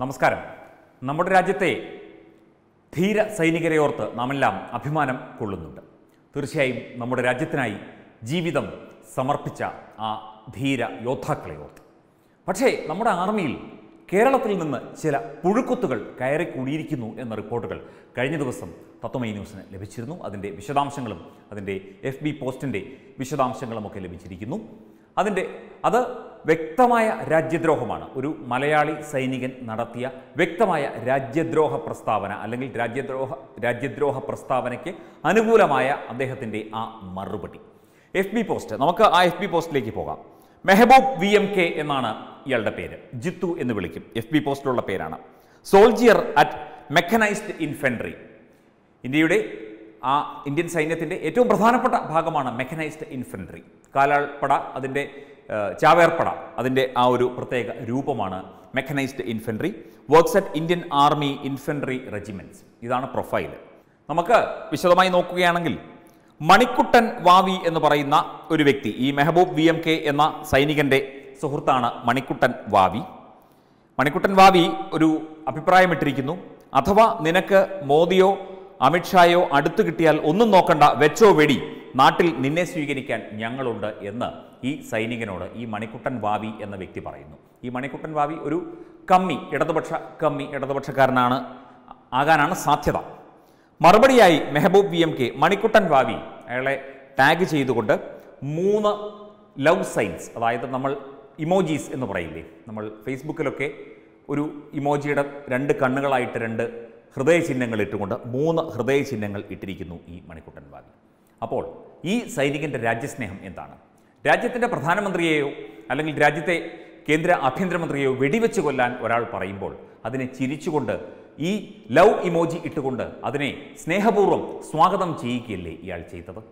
നമസ്കാരം നമ്മുടെ രാജ്യത്തെ ധീര സൈനികരെ ഓർത്ത് നാമെല്ലാം അഭിമാനം കൊള്ളുന്നുണ്ട് തീർച്ചയായും നമ്മുടെ രാജ്യത്തിനായി ജീവിതം സമർപ്പിച്ച ആ ധീര യോദ്ധാക്കളെ ഓർത്ത് പക്ഷേ നമ്മുടെ ആർമിയിൽ കേരളത്തിൽ നിന്ന് ചില പുഴുക്കുത്തുകൾ കയറി കൂടിയിരിക്കുന്നു എന്ന റിപ്പോർട്ടുകൾ കഴിഞ്ഞ ദിവസം തത്വമൈ ന്യൂസിന് ലഭിച്ചിരുന്നു അതിൻ്റെ വിശദാംശങ്ങളും അതിൻ്റെ എഫ് ബി പോസ്റ്റിൻ്റെ വിശദാംശങ്ങളുമൊക്കെ ലഭിച്ചിരിക്കുന്നു അതിൻ്റെ അത് വ്യക്തമായ രാജ്യദ്രോഹമാണ് ഒരു മലയാളി സൈനികൻ നടത്തിയ വ്യക്തമായ രാജ്യദ്രോഹ പ്രസ്താവന അല്ലെങ്കിൽ രാജ്യദ്രോഹ രാജ്യദ്രോഹ പ്രസ്താവനയ്ക്ക് അനുകൂലമായ അദ്ദേഹത്തിൻ്റെ ആ മറുപടി എഫ് ബി പോസ്റ്റ് നമുക്ക് ആ എഫ് ബി പോസ്റ്റിലേക്ക് പോകാം മെഹബൂബ് വി എം കെ എന്നാണ് ഇയാളുടെ പേര് ജിത്തു എന്ന് വിളിക്കും എഫ് ബി പോസ്റ്റിലുള്ള പേരാണ് സോൾജിയർ അറ്റ് മെക്കനൈസ്ഡ് ഇൻഫെൻട്രി ഇന്ത്യയുടെ ആ ഇന്ത്യൻ സൈന്യത്തിൻ്റെ ഏറ്റവും പ്രധാനപ്പെട്ട ഭാഗമാണ് മെക്കനൈസ്ഡ് ഇൻഫെൻട്രി കാലാൾപ്പട അതിൻ്റെ ഏഹ്, ചാവേർപ്പട അതിൻ്റെ ആ ഒരു പ്രത്യേക രൂപമാണ് mechanised infantry works at Indian army infantry regiments ഇതാണ് പ്രൊഫൈൽ നമുക്ക് വിശദമായി നോക്കുകയാണെങ്കിൽ മണിക്കുട്ടൻ വാവി എന്ന് പറയുന്ന ഒരു വ്യക്തി ഈ മെഹബൂബ് വി എം കെ എന്ന സൈനികന്റെ സുഹൃത്താണ് മണിക്കുട്ടൻ വാവി മണിക്കുട്ടൻ വാവി ഒരു അഭിപ്രായമിട്ടിരിക്കുന്നു അഥവാ നിനക്ക് മോദിയോ അമിത്ഷായോ അടുത്തു കിട്ടിയാൽ ഒന്നും നോക്കണ്ട വെച്ചോ വെടി നാട്ടിൽ നിന്നെ സ്വീകരിക്കാൻ ഞങ്ങളുണ്ട് എന്ന് ഈ സൈനികനോട് ഈ മണിക്കുട്ടൻ വാവി എന്ന വ്യക്തി പറയുന്നു ഈ മണിക്കുട്ടൻ വാവി ഒരു കമ്മി ഇടതുപക്ഷ കമ്മി ഇടതുപക്ഷക്കാരനാണ് ആകാനാണ് സാധ്യത മറുപടിയായി Mehboob V M K Manikuttan വാവി അയാളെ ടാഗ് ചെയ്തുകൊണ്ട് മൂന്ന് ലവ് സൈൻസ് അതായത് നമ്മൾ ഇമോജീസ് എന്ന് പറയില്ലേ നമ്മൾ ഫേസ്ബുക്കിലൊക്കെ ഒരു ഇമോജിയുടെ രണ്ട് കണ്ണുകളായിട്ട് രണ്ട് ഹൃദയ ചിഹ്നങ്ങൾ ഇട്ടുകൊണ്ട് മൂന്ന് ഹൃദയ ചിഹ്നങ്ങൾ ഇട്ടിരിക്കുന്നു ഈ മണിക്കുട്ടൻ വാവി അപ്പോൾ ഈ സൈനികൻ്റെ രാജ്യസ്നേഹം എന്താണ് രാജ്യത്തിൻ്റെ പ്രധാനമന്ത്രിയെയോ അല്ലെങ്കിൽ രാജ്യത്തെ കേന്ദ്ര ആഭ്യന്തരമന്ത്രിയെയോ വെടിവെച്ച് കൊല്ലാൻ ഒരാൾ പറയുമ്പോൾ അതിനെ ചിരിച്ചുകൊണ്ട് ഈ ലവ് ഇമോജി ഇട്ടുകൊണ്ട് അതിനെ സ്നേഹപൂർവ്വം സ്വാഗതം ചെയ്യുകയല്ലേ ഇയാൾ ചെയ്തത്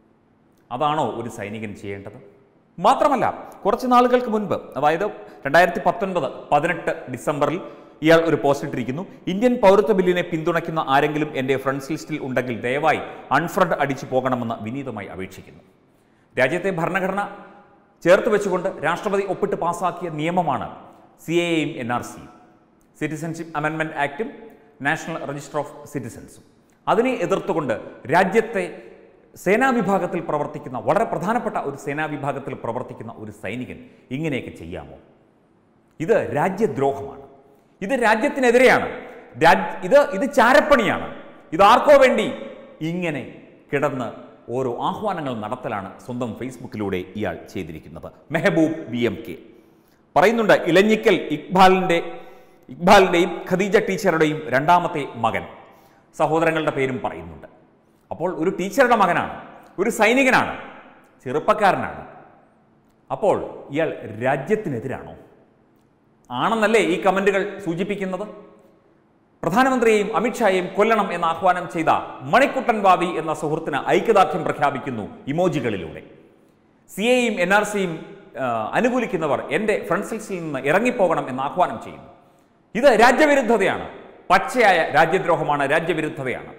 അതാണോ ഒരു സൈനികൻ ചെയ്യേണ്ടത് മാത്രമല്ല കുറച്ച് നാളുകൾക്ക് മുൻപ് അതായത് രണ്ടായിരത്തി പത്തൊൻപത് പതിനെട്ട് ഡിസംബറിൽ ഇയാൾ ഒരു പോസ്റ്റ് ഇട്ടിരിക്കുന്നു ഇന്ത്യൻ പൗരത്വ ബില്ലിനെ പിന്തുണയ്ക്കുന്ന ആരെങ്കിലും എൻ്റെ ഫ്രണ്ട്സ് ലിസ്റ്റിൽ ഉണ്ടെങ്കിൽ ദയവായി അൺഫ്രണ്ട് അടിച്ചു പോകണമെന്ന് വിനീതമായി അപേക്ഷിക്കുന്നു രാജ്യത്തെ ഭരണഘടന ചേർത്ത് വെച്ചുകൊണ്ട് രാഷ്ട്രപതി ഒപ്പിട്ട് പാസാക്കിയ നിയമമാണ് സി എ എയും എൻ ആർ സിയും സിറ്റിസൺഷിപ്പ് അമെൻമെൻറ്റ് ആക്റ്റും നാഷണൽ രജിസ്റ്റർ ഓഫ് സിറ്റിസൺസും അതിനെ എതിർത്തുകൊണ്ട് രാജ്യത്തെ സേനാ വിഭാഗത്തിൽ പ്രവർത്തിക്കുന്ന വളരെ പ്രധാനപ്പെട്ട ഒരു സേനാ വിഭാഗത്തിൽ പ്രവർത്തിക്കുന്ന ഒരു സൈനികൻ ഇങ്ങനെയൊക്കെ ചെയ്യാമോ ഇത് രാജ്യദ്രോഹമാണ് ഇത് രാജ്യത്തിനെതിരെയാണ് രാജ് ഇത് ഇത് ചാരപ്പണിയാണ് ഇത് ആർക്കോ വേണ്ടി ഇങ്ങനെ കിടന്ന് ഓരോ ആഹ്വാനങ്ങൾ നടത്തലാണ് സ്വന്തം ഫേസ്ബുക്കിലൂടെ ഇയാൾ ചെയ്തിരിക്കുന്നത് മെഹബൂബ് ബി എം കെ പറയുന്നുണ്ട് ഇലഞ്ഞിക്കൽ ഇക്ബാലിൻ്റെ ഇക്ബാലിൻ്റെയും ഖദീജ ടീച്ചറുടെയും രണ്ടാമത്തെ മകൻ സഹോദരങ്ങളുടെ പേരും പറയുന്നുണ്ട് അപ്പോൾ ഒരു ടീച്ചറുടെ മകനാണ് ഒരു സൈനികനാണ് ചെറുപ്പക്കാരനാണ് അപ്പോൾ ഇയാൾ രാജ്യത്തിനെതിരാണോ ആണെന്നല്ലേ ഈ കമന്റുകൾ സൂചിപ്പിക്കുന്നത് പ്രധാനമന്ത്രിയെയും അമിത്ഷായെയും കൊല്ലണം എന്ന് ആഹ്വാനം ചെയ്ത മണിക്കുട്ടൻ വാവി എന്ന സുഹൃത്തിന് ഐക്യദാർഢ്യം പ്രഖ്യാപിക്കുന്നു ഇമോജികളിലൂടെ സി എയും എൻ ആർ സിയും അനുകൂലിക്കുന്നവർ എൻ്റെ ഫ്രണ്ട്സിൽസിൽ നിന്ന് ഇറങ്ങിപ്പോകണം എന്ന് ആഹ്വാനം ചെയ്യുന്നു ഇത് രാജ്യവിരുദ്ധതയാണ് പച്ചയായ രാജ്യദ്രോഹമാണ് രാജ്യവിരുദ്ധതയാണ്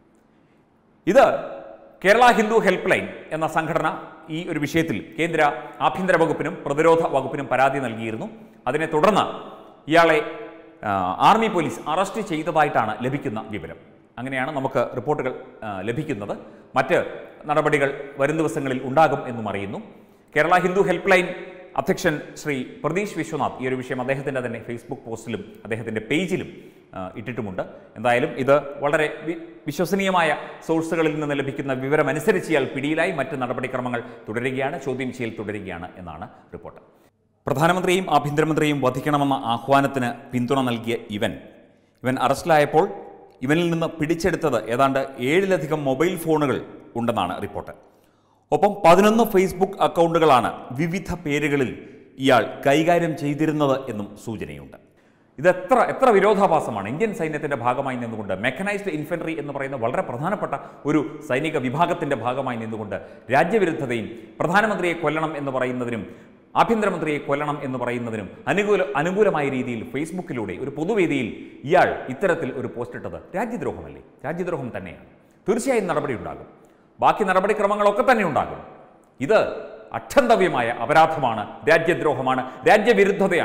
ഇത് കേരള ഹിന്ദു ഹെൽപ്പ് ലൈൻ എന്ന സംഘടന ഈ ഒരു വിഷയത്തിൽ കേന്ദ്ര ആഭ്യന്തര വകുപ്പിനും പ്രതിരോധ വകുപ്പിനും പരാതി നൽകിയിരുന്നു അതിനെ തുടർന്ന് ഇയാളെ ആ, ആർമി പോലീസ് അറസ്റ്റ് ചെയ്തതായിട്ടാണ് ലഭിക്കുന്ന വിവരം അങ്ങനെയാണ് നമുക്ക് റിപ്പോർട്ടുകൾ ആ, ലഭിക്കുന്നത് മറ്റ് നടപടികൾ വരും ദിവസങ്ങളിൽ ഉണ്ടാകും എന്നും അറിയുന്നു കേരള ഹിന്ദു ഹെൽപ്പ് ലൈൻ അധ്യക്ഷൻ ശ്രീ പ്രതീഷ് വിശ്വനാഥ് ഈ ഒരു വിഷയം അദ്ദേഹത്തിൻ്റെ തന്നെ ഫേസ്ബുക്ക് പോസ്റ്റിലും അദ്ദേഹത്തിൻ്റെ പേജിലും ആ, ഇട്ടിട്ടുമുണ്ട് എന്തായാലും ഇത് വളരെ വി- വിശ്വസനീയമായ സോഴ്സുകളിൽ നിന്ന് ലഭിക്കുന്ന വിവരമനുസരിച്ച് ഇയാൾ പിടിയിലായി മറ്റ് നടപടിക്രമങ്ങൾ തുടരുകയാണ് ചോദ്യം ചെയ്യൽ തുടരുകയാണ് എന്നാണ് റിപ്പോർട്ട് പ്രധാനമന്ത്രിയെയും ആഭ്യന്തരമന്ത്രിയെയും വധിക്കണമെന്ന ആഹ്വാനത്തിന് പിന്തുണ നൽകിയ ഇവൻ ഇവൻ അറസ്റ്റിലായപ്പോൾ ഇവനിൽ നിന്ന് പിടിച്ചെടുത്തത് ഏതാണ്ട് ഏഴിലധികം മൊബൈൽ ഫോണുകൾ ഉണ്ടെന്നാണ് റിപ്പോർട്ട് ഒപ്പം പതിനൊന്ന് ഫേസ്ബുക്ക് അക്കൗണ്ടുകളാണ് വിവിധ പേരുകളിൽ ഇയാൾ കൈകാര്യം ചെയ്തിരുന്നത് എന്നും സൂചനയുണ്ട് ഇത് എത്ര എത്ര വിരോധാഭാസമാണ് ഇന്ത്യൻ സൈന്യത്തിന്റെ ഭാഗമായി നിന്നുകൊണ്ട് മെക്കനൈസ്ഡ് ഇൻഫൻട്രി എന്ന് പറയുന്ന വളരെ പ്രധാനപ്പെട്ട ഒരു സൈനിക വിഭാഗത്തിന്റെ ഭാഗമായി നിന്നുകൊണ്ട് രാജ്യവിരുദ്ധതയും പ്രധാനമന്ത്രിയെ കൊല്ലണം എന്ന് പറയുന്നതിനും ആഭ്യന്തരമന്ത്രിയെ കൊല്ലണം എന്ന് പറയുന്നതിനും അനുകൂല അനുകൂലമായ രീതിയിൽ ഫേസ്ബുക്കിലൂടെ ഒരു പൊതുവേദിയിൽ ഇയാൾ ഇത്തരത്തിൽ ഒരു പോസ്റ്റ് ഇട്ടത് രാജ്യദ്രോഹമല്ലേ രാജ്യദ്രോഹം തന്നെയാണ് തീർച്ചയായും നടപടി ഉണ്ടാകും ബാക്കി നടപടിക്രമങ്ങളൊക്കെ തന്നെ ഉണ്ടാകും ഇത് അക്ഷന്തവ്യമായ അപരാധമാണ് രാജ്യദ്രോഹമാണ് രാജ്യവിരുദ്ധതയാണ്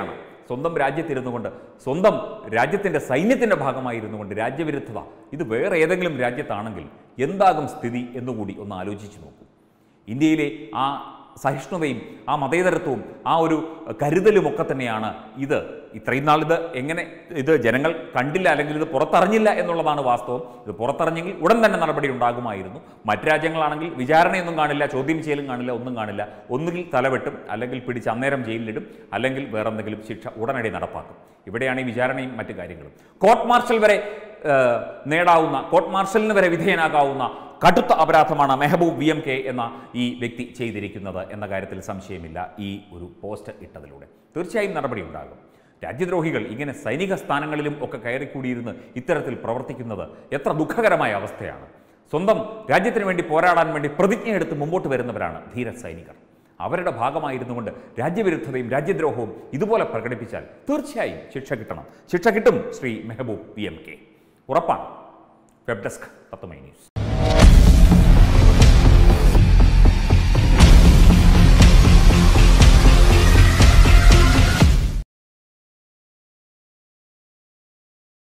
സ്വന്തം രാജ്യത്തിരുന്നു കൊണ്ട് സ്വന്തം രാജ്യത്തിൻ്റെ സൈന്യത്തിൻ്റെ ഭാഗമായിരുന്നു കൊണ്ട് രാജ്യവിരുദ്ധത ഇത് വേറെ ഏതെങ്കിലും രാജ്യത്താണെങ്കിൽ എന്താകും സ്ഥിതി എന്നുകൂടി ഒന്ന് ആലോചിച്ച് നോക്കൂ ഇന്ത്യയിലെ ആ സഹിഷ്ണുതയും ആ മതേതരത്വവും ആ ഒരു കരുതലുമൊക്കെ തന്നെയാണ് ഇത് ഇത്രയും നാൾ ഇത് എങ്ങനെ ഇത് ജനങ്ങൾ കണ്ടില്ല അല്ലെങ്കിൽ ഇത് പുറത്തറിഞ്ഞില്ല എന്നുള്ളതാണ് വാസ്തവം ഇത് പുറത്തറിഞ്ഞെങ്കിൽ ഉടൻ തന്നെ നടപടി ഉണ്ടാകുമായിരുന്നു മറ്റ് രാജ്യങ്ങളാണെങ്കിൽ വിചാരണയൊന്നും കാണില്ല ചോദ്യം ചെയ്യലും കാണില്ല ഒന്നും കാണില്ല ഒന്നുകിൽ തലവെട്ടും അല്ലെങ്കിൽ പിടിച്ച് അന്നേരം ജയിലിലിടും അല്ലെങ്കിൽ വേറെന്തെങ്കിലും ശിക്ഷ ഉടനടി നടപ്പാക്കും ഇവിടെയാണ് ഈ വിചാരണയും മറ്റു കാര്യങ്ങളും കോർട്ട് മാർഷൽ വരെ ഏഹ്, നേടാവുന്ന കോർട്ട് മാർഷലിന് വരെ വിധേയനാകാവുന്ന കടുത്ത അപരാധമാണ് മെഹബൂബ് വി എം കെ എന്ന ഈ വ്യക്തി ചെയ്തിരിക്കുന്നത് എന്ന കാര്യത്തിൽ സംശയമില്ല ഈ ഒരു പോസ്റ്റ് ഇട്ടതിലൂടെ തീർച്ചയായും നടപടി ഉണ്ടാകും രാജ്യദ്രോഹികൾ ഇങ്ങനെ സൈനിക സ്ഥാനങ്ങളിലും ഒക്കെ കയറിക്കൂടിയിരുന്ന് ഇത്തരത്തിൽ പ്രവർത്തിക്കുന്നത് എത്ര ദുഃഖകരമായ അവസ്ഥയാണ് സ്വന്തം രാജ്യത്തിന് വേണ്ടി പോരാടാൻ വേണ്ടി പ്രതിജ്ഞയെടുത്ത് മുമ്പോട്ട് വരുന്നവരാണ് ധീര സൈനികർ അവരുടെ ഭാഗമായിരുന്നു കൊണ്ട് രാജ്യവിരുദ്ധതയും രാജ്യദ്രോഹവും ഇതുപോലെ പ്രകടിപ്പിച്ചാൽ തീർച്ചയായും ശിക്ഷ കിട്ടണം ശിക്ഷ കിട്ടും Shri Mehboob V M K ഉറപ്പാണ് വെബ് ഡെസ്ക് തത്വമൈ ന്യൂസ്